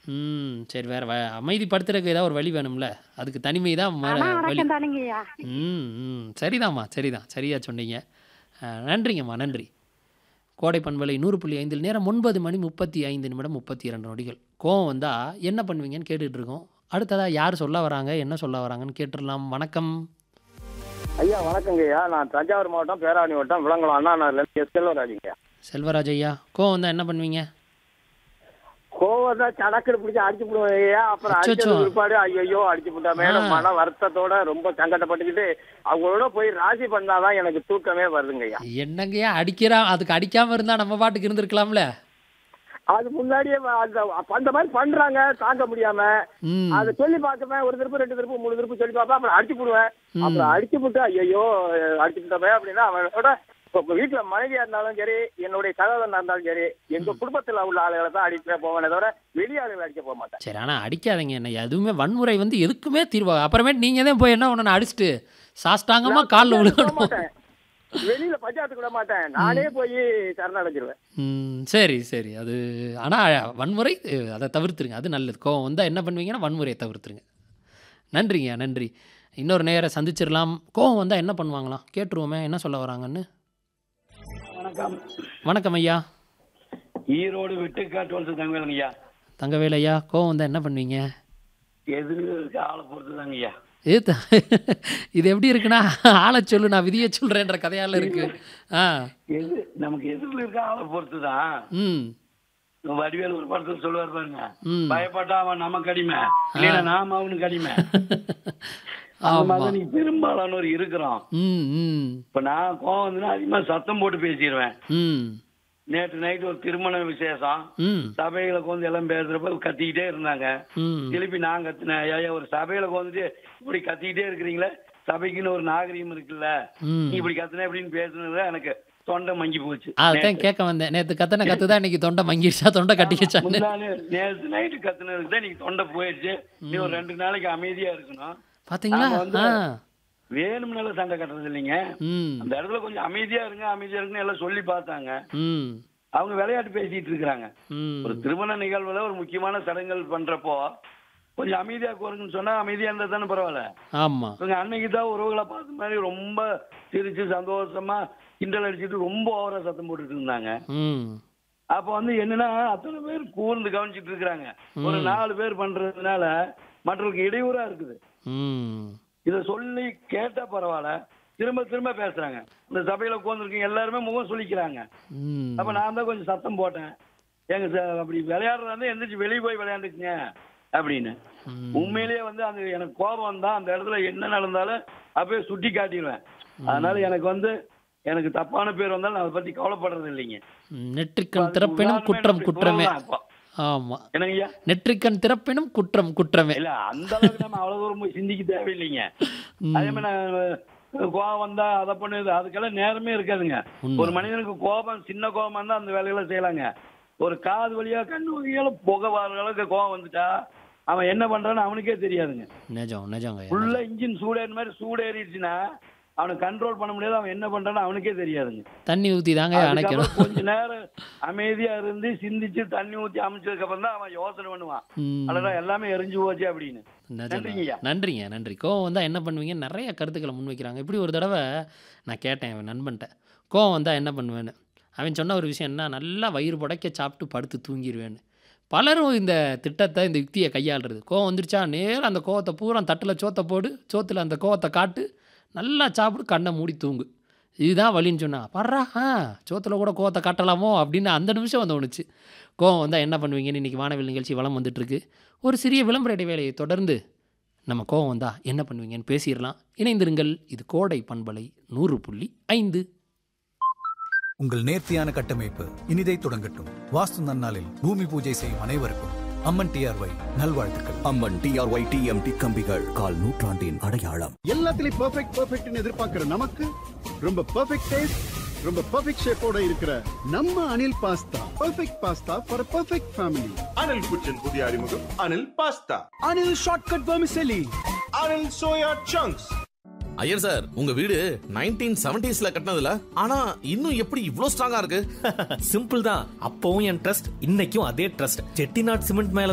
ம் சரி வேற வ அமைதிப்படுத்துறதுக்கு ஏதாவது ஒரு வழி வேணும்ல அதுக்கு தனிமை தான் ம- ஆனா வழி வணக்கம் தானுங்கய்யா ம் ம் சரிதாம்மா சரிதான் சரியா சொன்னீங்க அஹ், நன்றிங்கம்மா நன்றி கோடை பண்பலை நூறு புள்ளி ஐந்தில் நேரம் ஒன்பது மணி முப்பத்தி ஐந்து நிமிடம் முப்பத்தி இரண்டு நொடிகள் கோவம் வந்தால் என்ன பண்ணுவீங்கன்னு கேட்டுட்டு இருக்கோம் அடுத்ததாக யார் சொல்ல வராங்க என்ன சொல்ல வராங்கன்னு கேட்டுடலாம் வணக்கம் ஐயா வணக்கங்கய்யா நான் தஞ்சாவூர் மாவட்டம் பேராவணி வட்டம் விளங்குளம் அண்ணா நகர்லேருந்து எஸ் செல்வராஜுங்கய்யா செல்வராஜ் ஐயா கோவம் வந்தால் என்ன பண்ணுவீங்க கோவம் தான் சடக்குன்னு பிடிச்சி அடிச்சு விடுவேன் ஐயா அப்புறம் அச்சச்சோ. அடிச்சது பிற்பாடு ஐயோ அடிச்சு விட்டாமே ஆ. மன வருத்தத்தோட ரொம்ப சங்கடப்பட்டுக்கிட்டு அவங்களோட போய் ராசி பண்ணாதான் எனக்கு தூக்கமே வருதுங்கய்யா என்னங்கய்யா அடிக்கிறா அதுக்கு அடிக்காமல் இருந்தால் நம்ம பாட்டுக்கு இருந்திருக்கலாம்ல அது முன்னாடியே வ- அந்த அந்த மாதிரி பண்றாங்க தாங்க முடியாம ம் அதை சொல்லி பார்க்குவேன் ஒரு திருப்பு ரெண்டு திருப்பு மூணு திருப்பு சொல்லி பார்ப்பேன் அப்புறம் அடிச்சு விடுவேன் ம். அப்புறம் அடிச்சு விட்டு ஐயோ அடிச்சு விட்டோமே அப்படின்னா அவனோட இப்போ வீட்டுல மனைவியா இருந்தாலும் சரி என்னுடைய சகோதரனா இருந்தாலும் சரி எங்க குடும்பத்துல உள்ள ஆளுகளை தான் அடிக்க போவேனே தவிர வெளி ஆளுகளை அடிக்க போக மாட்டேன் சரி ஆனால் அடிக்காதீங்க என்ன எதுவுமே வன்முறை வந்து எதுக்குமே தீர்வா அப்புறமேட்டு நீங்கள் தான் போய் என்ன ஒன்று அடிச்சுட்டு சாஷ்டாங்கமாக காலில் பஞ்சாயத்துக்கு விட விழுகணும் மாட்டேன். வெளியில பஞ்சாயத்துக்கு விட மாட்டேன் நானே போய் சரணடைஞ்சிருவேன் ம் சரி சரி அது ஆனால் வன்முறை அஹ், அதை தவிர்த்துருங்க அது நல்லது கோவம் வந்தால் என்ன பண்ணுவீங்கன்னா வன்முறையை தவிர்த்துருங்க நன்றிங்க நன்றி இன்னொரு நேர சந்திச்சிடலாம் கோவம் வந்தால் என்ன பண்ணுவாங்களாம் கேட்டுருவோமே என்ன சொல்ல வராங்கன்னு வணக்கம் வணக்கம் ஐயா ஈரோடு வெட்டுக்காட்டு வந்து தங்கவேலுங்க ஐயா தங்கவேலு ஐயா கோவம் வந்தால் என்ன பண்ணுவீங்க எதிர்க்கு இருக்க ஆளை பொறுத்து தாங்க ஐயா இது த- இது எப்படி இருக்குன்னா ஆளை சொல்லு நான் விதியை சொல்கிறேன்ற கதையால் இருக்கு ஆ எது நமக்கு எதிரில் இருக்க ஆளை பொறுத்து தான் ம் வடிவேல் ஒரு படத்துல சொல்லுவார் பாருங்க ம் பயப்பட்டா அவன் நமக்கு அடிமை இல்லைன்னா நாம அவனுக்கு அடிமை அந்த ஆமாம் மாதிரி நீங்க பெரும்பாலானோர் இருக்கிறோம் ம் ம் இப்ப நான் கோவம் வந்துன்னா அதிகமா சத்தம் போட்டு பேசிடுவேன் ம் நேற்று நைட்டு ஒரு திருமண விசேஷம் ம் சபைகளை வந்து எல்லாம் பேசுறப்ப கத்திக்கிட்டே இருந்தாங்க ம் திருப்பி நான் கத்தினேன் ஐயா ஒரு சபையில வந்துட்டு இப்படி கத்திக்கிட்டே இருக்கிறீங்களே சபைக்குன்னு ஒரு நாகரிகம் இருக்குல்ல ம் நீ இப்படி கத்துன அப்படின்னு பேசுனது எனக்கு தொண்டை மங்கி போச்சு அதான் கேட்க வந்தேன் நேற்று கத்தனை கத்து தான் இன்னைக்கு தொண்டை மங்கிருச்சா தொண்டை கட்டிக்கிச்சான்னு முன்னாலே நேற்று நைட்டு கத்துனதுக்கு தான் நீங்க தொண்டை போயிடுச்சு நீ ஒரு ரெண்டு நாளைக்கு அமைதியா இருக்கணும் பாத்தீங்களா நாம வந்து- ஆ வேணும்னால சண்டை கட்டுறது இல்லைங்க ம் அந்த இடத்துல கொஞ்சம் அமைதியா இருங்க அமைதியா இருக்குன்னு எல்லாம் சொல்லி பார்த்தாங்க ம் அவங்க விளையாட்டு பேசிட்டு இருக்கிறாங்க ம் ஒரு திருமண நிகழ்வுல ஒரு முக்கியமான சடங்குகள் பண்றப்போ கொஞ்சம் அமைதியா கோருங்கன்னு சொன்னா அமைதியா இருந்தா தானே பரவாயில்ல ஆமா இவங்க அன்னைக்கு தான் உறவுகளை பார்த்த மாதிரி ரொம்ப சிரிச்சு சந்தோஷமா கிண்டல் அடிச்சுட்டு ரொம்ப ஓவரா சத்தம் போட்டுட்டு இருந்தாங்க ம் அப்ப வந்து என்னன்னா அத்தனை பேர் கூர்ந்து கவனிச்சிட்டு இருக்கிறாங்க ஒரு நாலு பேர் பண்றதுனால மற்றவர்களுக்கு இடையூறா இருக்குது ம் இத சொல்லி கேட்டா பரவாயில்ல திரும்ப திரும்ப பேசுறாங்க இந்த சபையில உட்காந்துருக்கீங்க எல்லாருமே முகம் சொல்லிக்கிறாங்க ம் அப்ப நான் தான் கொஞ்சம் சத்தம் போட்டேன் எங்க சார் அப்படி விளையாடுறதா இருந்தா எந்திரிச்சு வெளியே போய் விளையாண்டுக்குங்க அப்படின்னு ம். உண்மையிலேயே வந்து அந்த எனக்கு கோபம் வந்தா அந்த இடத்துல என்ன நடந்தாலும் அப்பயே சுட்டி காட்டிடுவேன் அதனால எனக்கு வந்து எனக்கு தப்பான பேர் வந்தாலும் நான் அதை பத்தி கவலைப்படுறது இல்லைங்க ம், நெற்றிக்கண் திறப்பினும் குற்றம் குற்றமே அப்போ. ஆமா என்னங்க ஐயா நெற்றிக்கண் திறப்பினும் குற்றம் குற்றமே இல்ல அந்த அளவுக்கு நம்ம அவ்வளவு தூரம் போய் சிந்திக்க தேவையில்லைங்க ம். அதே மாதிரி நான் கோபம் வந்தா அதை பண்ணுது அதுக்கெல்லாம் நேரமே இருக்காதுங்க உண்மை. ஒரு மனிதனுக்கு கோபம் சின்ன கோபம் இருந்தா அந்த வேலைகளை செய்யலாங்க ஒரு காது வழியா கண்ணு வழியால புகை வர அளவுக்கு கோபம் வந்துட்டா அவன் என்ன பண்றான்னு அவனுக்கே தெரியாதுங்க நிஜம் நிஜங்க ஐயா, ஃபுல்லா நிஜம். இன்ஜின் சூடேறின மாதிரி சூடேறிடுச்சுன்னா அவனை கண்ட்ரோல் பண்ண முடியாது அவன் என்ன பண்றான்னு அவனுக்கே தெரியாதுங்க தண்ணி ஊத்தி தாங்க அணைக்கணும் அதுக்கப்புறம் கொஞ்ச நேரம் அமைதியா இருந்து சிந்திச்சு தண்ணி ஊத்தி அமைச்சதுக்கு அப்புறம் தான் அவன் யோசனை பண்ணுவான் ம். அடடா எல்லாமே எரிஞ்சு போச்சு அப்படின்னு நிஜம் நன்றிங்கய்யா. நன்றிங்க நன்றி கோவம் வந்தால் என்ன பண்ணுவீங்க நிறைய கருத்துக்களை முன்வைக்கிறாங்க இப்படி ஒரு தடவை நான் கேட்டேன் என் நண்பன்ட்ட கோவம் வந்தால் என்ன பண்ணுவேன்னு அவன் சொன்ன ஒரு விஷயம் என்ன நல்லா வயிறு புடைக்க சாப்பிட்டு படுத்து தூங்கிடுவேன்னு பலரும் இந்த திட்டத்தை இந்த யுக்தியை கையாளுறது கோவம் வந்துருச்சா நேரா அந்த கோவத்தை பூரா தட்டில் சோத்தை போடு சோத்தில் அந்த கோவத்தை காட்டு நல்லா சாப்பிடு கண்ணை மூடி தூங்கு இதுதான் வழின்னு சொன்னா பர்றா ஆ சோத்தில் கூட கோவத்தை காட்டலாமோ அப்படின்னு அந்த நிமிஷம் வந்து தோணுச்சு கோவம் வந்தால் என்ன பண்ணுவீங்கன்னு இன்றைக்கி வானவில் நிகழ்ச்சி வளம் வந்துட்டுருக்கு ஒரு சிறிய விளம்பர இடைவேளையை தொடர்ந்து நம்ம கோவம் வந்தா என்ன பண்ணுவீங்கன்னு பேசிடலாம் இணைந்திருங்கள் இது கோடை பண்பலை நூறு புள்ளி ஐந்து உங்கள் நேர்த்தியான கட்டமைப்பு இனிதை தொடங்கட்டும் வாஸ்து நன்னாளில் பூமி பூஜை செய்யும் அனைவருக்கும் அம்மன் டிஆர்ஒய் நல்வாழ்த்துக்கள் அம்மன் டிஆர்ஒய் டிஎம்டி கம்பிகள் கால் நூற்றாண்டின் அடையாளம் எல்லாத்துலயும் பெர்ஃபெக்ட் பெர்ஃபெக்ட்னு எதிர்பார்க்கிற நமக்கு ரொம்ப பெர்ஃபெக்ட் டேஸ்ட் ரொம்ப பெர்ஃபெக்ட் ஷேப்போட இருக்கிற நம்ம Anil pasta perfect pasta for perfect family Anil kitchen புதிய அறிமுகம் Anil pasta Anil shortcut vermicelli Anil soya chunks Iyer sir உங்க வீடு நைன்டீன் செவன்டிஸ்ல கட்டினதுல ஆனா இன்னும் எப்படி இவ்ளோ ஸ்ட்ராங்கா இருக்கு சிம்பிள் தான் அப்பவும் என் ட்ரஸ்ட் இன்னைக்கும் அதே ட்ரஸ்ட் செட்டிநாட் சிமெண்ட் மேல